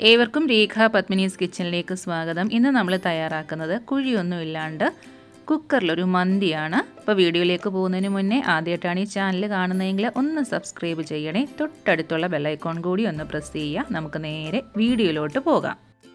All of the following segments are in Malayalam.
ഏവർക്കും രേഖ പത്മിനീസ് കിച്ചണിലേക്ക് സ്വാഗതം ഇന്ന് നമ്മൾ തയ്യാറാക്കുന്നത് കുഴിയൊന്നും ഇല്ലാണ്ട് കുക്കറിലൊരു മന്തിയാണ് അപ്പോൾ വീഡിയോയിലേക്ക് പോകുന്നതിന് മുന്നേ ആദ്യമായിട്ടാണ് ഈ ചാനൽ കാണുന്നതെങ്കിൽ ഒന്ന് സബ്സ്ക്രൈബ് ചെയ്യണേ തൊട്ടടുത്തുള്ള ബെല്ലൈക്കോൺ കൂടി ഒന്ന് പ്രസ് ചെയ്യുക നമുക്ക് നേരെ വീഡിയോയിലോട്ട് പോകാം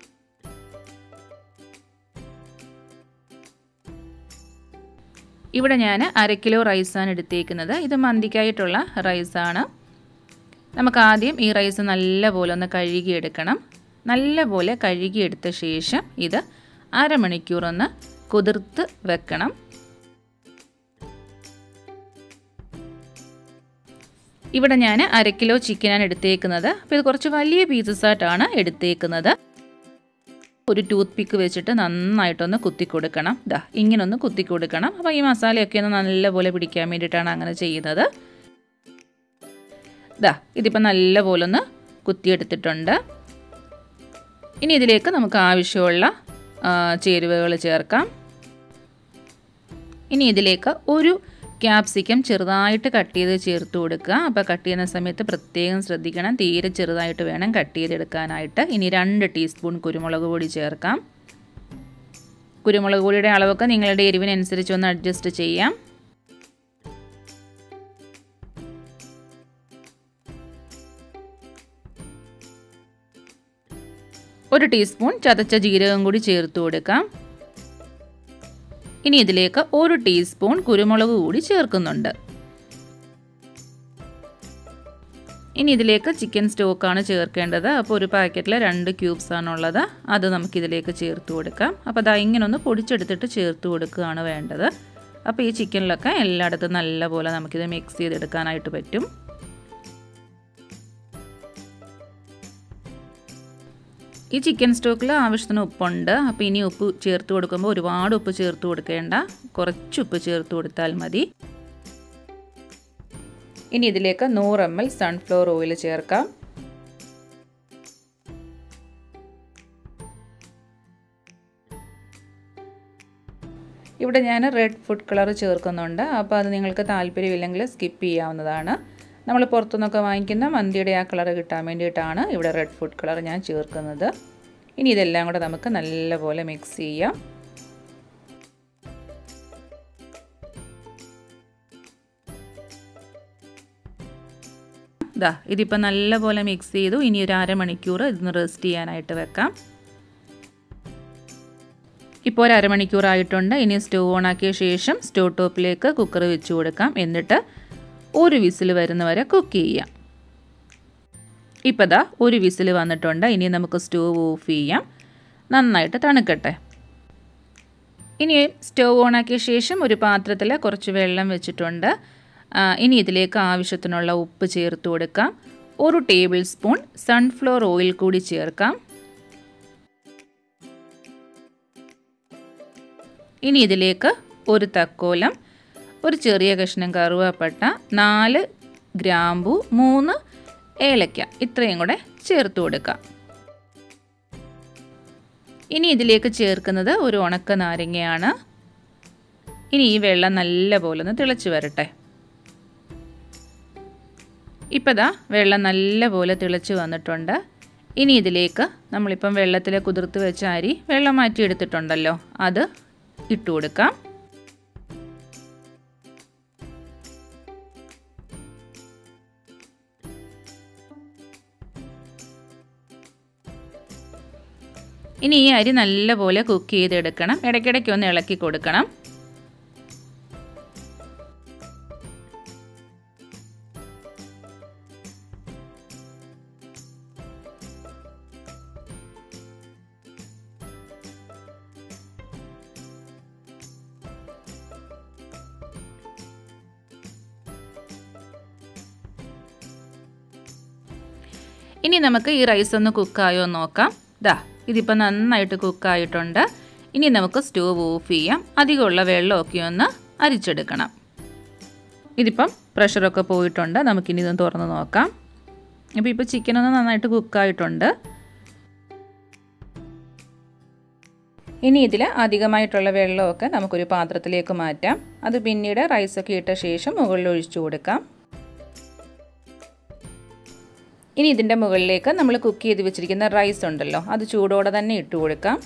ഇവിടെ ഞാൻ അര കിലോ റൈസാണ് എടുത്തേക്കുന്നത് ഇത് മന്തിക്കായിട്ടുള്ള റൈസാണ് നമുക്ക് ആദ്യം ഈ റൈസ് നല്ലപോലെ ഒന്ന് കഴുകിയെടുക്കണം നല്ലപോലെ കഴുകിയെടുത്ത ശേഷം ഇത് അരമണിക്കൂർ ഒന്ന് കുതിർത്ത് വെക്കണം ഇവിടെ ഞാൻ അര കിലോ ചിക്കനാണ് എടുത്തേക്കുന്നത് അപ്പോൾ ഇത് കുറച്ച് വലിയ പീസസ് ആയിട്ടാണ് എടുത്തേക്കുന്നത് ഒരു ടൂത്ത് പിക്ക് വെച്ചിട്ട് നന്നായിട്ടൊന്ന് കുത്തി കൊടുക്കണം ദാ ഇങ്ങനെ ഒന്ന് കുത്തി കൊടുക്കണം അപ്പോൾ ഈ മസാലയൊക്കെ ഒന്ന് നല്ലപോലെ പിടിക്കാൻ വേണ്ടിയിട്ടാണ് അങ്ങനെ ചെയ്യുന്നത് ദാ ഇതിപ്പോൾ നല്ലപോലെ ഒന്ന് കുത്തിയെടുത്തിട്ടുണ്ട് ഇനി ഇതിലേക്ക് നമുക്ക് ആവശ്യമുള്ള ചേരുവകൾ ചേർക്കാം ഇനി ഇതിലേക്ക് ഒരു ക്യാപ്സിക്കം ചെറുതായിട്ട് കട്ട് ചെയ്ത് ചേർത്ത് കൊടുക്കുക അപ്പോൾ കട്ട് ചെയ്യുന്ന സമയത്ത് പ്രത്യേകം ശ്രദ്ധിക്കണം തീരെ ചെറുതായിട്ട് വേണം കട്ട് ചെയ്തെടുക്കാനായിട്ട് ഇനി രണ്ട് ടീസ്പൂൺ കുരുമുളക് പൊടി ചേർക്കാം കുരുമുളക് പൊടിയുടെ അളവൊക്കെ നിങ്ങളുടെ എരിവിനനുസരിച്ച് ഒന്ന് അഡ്ജസ്റ്റ് ചെയ്യാം ഒരു ടീസ്പൂൺ ചതച്ച ജീരകം കൂടി ചേർത്ത് കൊടുക്കാം ഇനി ഇതിലേക്ക് ഒരു ടീസ്പൂൺ കുരുമുളക് കൂടി ചേർക്കുന്നുണ്ട് ഇനി ഇതിലേക്ക് ചിക്കൻ സ്റ്റോക്കാണ് ചേർക്കേണ്ടത് അപ്പോൾ ഒരു പാക്കറ്റിൽ രണ്ട് ക്യൂബ്സ് ആണുള്ളത് അത് നമുക്കിതിലേക്ക് ചേർത്ത് കൊടുക്കാം അപ്പോൾ അതാ ഇങ്ങനെ ഒന്ന് പൊടിച്ചെടുത്തിട്ട് ചേർത്ത് കൊടുക്കുകയാണ് വേണ്ടത് അപ്പോൾ ഈ ചിക്കനിലൊക്കെ എല്ലായിടത്തും നല്ലപോലെ നമുക്കിത് മിക്സ് ചെയ്തെടുക്കാനായിട്ട് പറ്റും ഈ ചിക്കൻ സ്റ്റോക്കിൽ ആവശ്യത്തിന് ഉപ്പുണ്ട് അപ്പോൾ ഇനി ഉപ്പ് ചേർത്ത് കൊടുക്കുമ്പോൾ ഒരുപാട് ഉപ്പ് ചേർത്ത് കൊടുക്കേണ്ട കുറച്ച് ഉപ്പ് ചേർത്ത് കൊടുത്താൽ മതി ഇനി ഇതിലേക്ക് നൂറ് എം എൽ സൺഫ്ലവർ ഓയിൽ ചേർക്കാം ഇവിടെ ഞാൻ റെഡ് ഫുഡ് കളർ ചേർക്കുന്നുണ്ട് അപ്പോൾ അത് നിങ്ങൾക്ക് താല്പര്യമില്ലെങ്കിൽ സ്കിപ്പ് ചെയ്യാവുന്നതാണ് നമ്മൾ പുറത്തുനിന്നൊക്കെ വാങ്ങിക്കുന്ന മന്തിയുടെ ആ കളർ കിട്ടാൻ വേണ്ടിയിട്ടാണ് ഇവിടെ റെഡ് ഫുഡ് കളർ ഞാൻ ചേർക്കുന്നത് ഇനി ഇതെല്ലാം കൂടെ നമുക്ക് നല്ലപോലെ മിക്സ് ചെയ്യാം ഇതാ ഇതിപ്പോൾ നല്ലപോലെ മിക്സ് ചെയ്തു ഇനി ഒരു അരമണിക്കൂർ ഇതൊന്ന് റെസ്റ്റ് ചെയ്യാനായിട്ട് വെക്കാം ഇപ്പോൾ ഒരു അരമണിക്കൂർ ആയിട്ടുണ്ട് ഇനി സ്റ്റവ് ഓൺ ആക്കിയ ശേഷം സ്റ്റവ് ടോപ്പിലേക്ക് കുക്കർ വെച്ച് കൊടുക്കാം എന്നിട്ട് ഒരു വിസിൽ വരുന്നവരെ കുക്ക് ചെയ്യാം ഇപ്പോൾ ദാ ഒരു വിസിൽ വന്നിട്ടുണ്ട് ഇനി നമുക്ക് സ്റ്റവ് ഓഫ് ചെയ്യാം നന്നായിട്ട് തണുക്കട്ടെ ഇനി സ്റ്റവ് ഓണാക്കിയ ശേഷം ഒരു പാത്രത്തിൽ കുറച്ച് വെള്ളം വെച്ചിട്ടുണ്ട് ഇനി ഇതിലേക്ക് ആവശ്യത്തിനുള്ള ഉപ്പ് ചേർത്ത് കൊടുക്കാം ഒരു ടേബിൾ സ്പൂൺ സൺഫ്ലവർ ഓയിൽ കൂടി ചേർക്കാം ഇനി ഇതിലേക്ക് ഒരു തക്കോലം ഒരു ചെറിയ കഷ്ണം കറുവാപ്പട്ട നാല് ഗ്രാമ്പു മൂന്ന് ഏലക്ക ഇത്രയും കൂടെ ചേർത്ത് കൊടുക്കാം ഇനി ഇതിലേക്ക് ചേർക്കുന്നത് ഒരു ഉണക്ക നാരങ്ങയാണ് ഇനി ഈ വെള്ളം നല്ലപോലെ ഒന്ന് തിളച്ച് വരട്ടെ ഇപ്പം ദാ വെള്ളം നല്ലപോലെ തിളച്ച് വന്നിട്ടുണ്ട് ഇനി ഇതിലേക്ക് നമ്മളിപ്പം വെള്ളത്തിൽ കുതിർത്ത് വെച്ച അരി വെള്ളം മാറ്റിയെടുത്തിട്ടുണ്ടല്ലോ അത് ഇട്ട് കൊടുക്കാം ഇനി ഈ അരി നല്ലപോലെ കുക്ക് ചെയ്തെടുക്കണം ഇടയ്ക്കിടയ്ക്ക് ഒന്ന് ഇളക്കി കൊടുക്കണം ഇനി നമുക്ക് ഈ റൈസ് ഒന്ന് കുക്കായോ നോക്കാം ദാ ഇതിപ്പോൾ നന്നായിട്ട് കുക്കായിട്ടുണ്ട് ഇനി നമുക്ക് സ്റ്റവ് ഓഫ് ചെയ്യാം അധികമുള്ള വെള്ളമൊക്കെ ഒന്ന് അരിച്ചെടുക്കണം ഇതിപ്പം പ്രഷറൊക്കെ പോയിട്ടുണ്ട് നമുക്കിനി ഇതൊന്ന് തുറന്ന് നോക്കാം അപ്പോൾ ഇപ്പോൾ ചിക്കനൊന്ന് നന്നായിട്ട് കുക്കായിട്ടുണ്ട് ഇനി ഇതിൽ അധികമായിട്ടുള്ള വെള്ളമൊക്കെ നമുക്കൊരു പാത്രത്തിലേക്ക് മാറ്റാം അത് പിന്നീട് റൈസൊക്കെ ഇട്ട ശേഷം മുകളിൽ ഒഴിച്ചു കൊടുക്കാം ഇനി ഇതിൻ്റെ മുകളിലേക്ക് നമ്മൾ കുക്ക് ചെയ്ത് വെച്ചിരിക്കുന്ന റൈസ് ഉണ്ടല്ലോ അത് ചൂടോടെ തന്നെ ഇട്ട് കൊടുക്കാം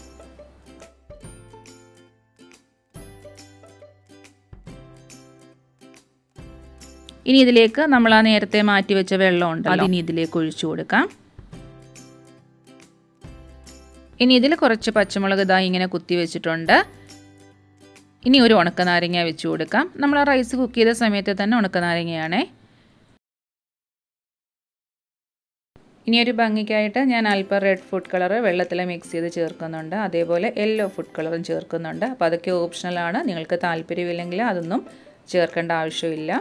ഇനി ഇതിലേക്ക് നമ്മൾ ആ നേരത്തെ മാറ്റി വെച്ച വെള്ളം ഉണ്ട് അതിനി ഇതിലേക്ക് ഒഴിച്ചു കൊടുക്കാം ഇനി ഇതിൽ കുറച്ച് പച്ചമുളക് ഇതാ ഇങ്ങനെ കുത്തി വെച്ചിട്ടുണ്ട് ഇനി ഒരു ഉണക്ക നാരങ്ങ വെച്ച് കൊടുക്കാം നമ്മൾ ആ റൈസ് കുക്ക് ചെയ്ത സമയത്ത് തന്നെ ഉണക്ക നാരങ്ങയാണേ ഇനി ഒരു ഭംഗിക്കായിട്ട് ഞാൻ അല്പം റെഡ് ഫുഡ് കളർ വെള്ളത്തിൽ മിക്സ് ചെയ്ത് ചേർക്കുന്നുണ്ട് അതേപോലെ യെല്ലോ ഫുഡ് കളറും ചേർക്കുന്നുണ്ട് അപ്പോൾ അതൊക്കെ ഓപ്ഷണലാണ് നിങ്ങൾക്ക് താല്പര്യമില്ലെങ്കിൽ അതൊന്നും ചേർക്കേണ്ട ആവശ്യമില്ല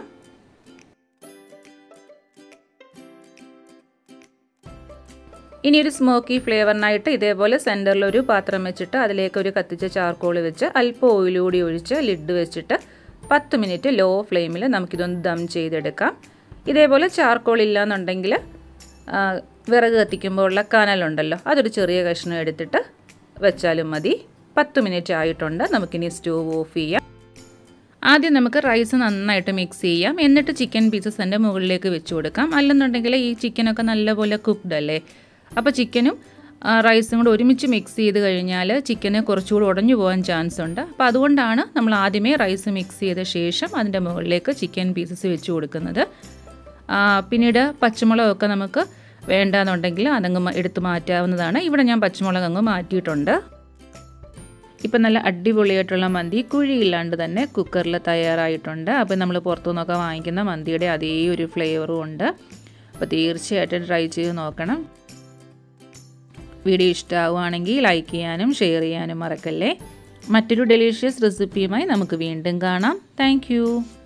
ഇനി ഒരു സ്മോക്കി ഫ്ലേവറിനായിട്ട് ഇതേപോലെ സെൻറ്ററിൽ ഒരു പാത്രം വെച്ചിട്ട് അതിലേക്ക് ഒരു കത്തിച്ച ചാർക്കോൾ വെച്ച് അല്പം ഓയിൽ കൂടി ഒഴിച്ച് ലിഡ് വെച്ചിട്ട് പത്ത് മിനിറ്റ് ലോ ഫ്ലെയിമിൽ നമുക്കിതൊന്ന് ദം ചെയ്തെടുക്കാം ഇതേപോലെ ചാർക്കോൾ ഇല്ലയെന്നുണ്ടെങ്കിൽ വിറക് കത്തിക്കുമ്പോൾ ഉള്ള കനലുണ്ടല്ലോ അതൊരു ചെറിയ കഷ്ണം എടുത്തിട്ട് വെച്ചാലും മതി പത്ത് മിനിറ്റ് ആയിട്ടുണ്ട് നമുക്കിനി സ്റ്റവ് ഓഫ് ചെയ്യാം ആദ്യം നമുക്ക് റൈസ് നന്നായിട്ട് മിക്സ് ചെയ്യാം എന്നിട്ട് ചിക്കൻ പീസസ് എൻ്റെ മുകളിലേക്ക് വെച്ച് കൊടുക്കാം അല്ലെന്നുണ്ടെങ്കിൽ ഈ ചിക്കനൊക്കെ നല്ലപോലെ കുക്ക്ഡ് അല്ലേ അപ്പോൾ ചിക്കനും റൈസും കൂടെ ഒരുമിച്ച് മിക്സ് ചെയ്ത് കഴിഞ്ഞാൽ ചിക്കന് കുറച്ചുകൂടി ഉടഞ്ഞു പോകാൻ ചാൻസ് ഉണ്ട് അപ്പോൾ അതുകൊണ്ടാണ് നമ്മൾ ആദ്യമേ റൈസ് മിക്സ് ചെയ്ത ശേഷം അതിൻ്റെ മുകളിലേക്ക് ചിക്കൻ പീസസ് വെച്ച് കൊടുക്കുന്നത് പിന്നീട് പച്ചമുളകൊക്കെ നമുക്ക് വേണ്ടാന്നുണ്ടെങ്കിൽ അതങ്ങ് എടുത്ത് മാറ്റാവുന്നതാണ് ഇവിടെ ഞാൻ പച്ചമുളക് അങ്ങ് മാറ്റിയിട്ടുണ്ട് ഇപ്പം നല്ല അടിപൊളിയായിട്ടുള്ള മന്തി കുഴിയില്ലാണ്ട് തന്നെ കുക്കറിൽ തയ്യാറായിട്ടുണ്ട് അപ്പോൾ നമ്മൾ പുറത്തുനിന്നൊക്കെ വാങ്ങിക്കുന്ന മന്തിയുടെ അതേ ഒരു ഫ്ലേവറും ഉണ്ട് അപ്പോൾ തീർച്ചയായിട്ടും ട്രൈ ചെയ്ത് നോക്കണം വീഡിയോ ഇഷ്ടമാവുകയാണെങ്കിൽ ലൈക്ക് ചെയ്യാനും ഷെയർ ചെയ്യാനും മറക്കല്ലേ മറ്റൊരു ഡെലീഷ്യസ് റെസിപ്പിയുമായി നമുക്ക് വീണ്ടും കാണാം താങ്ക്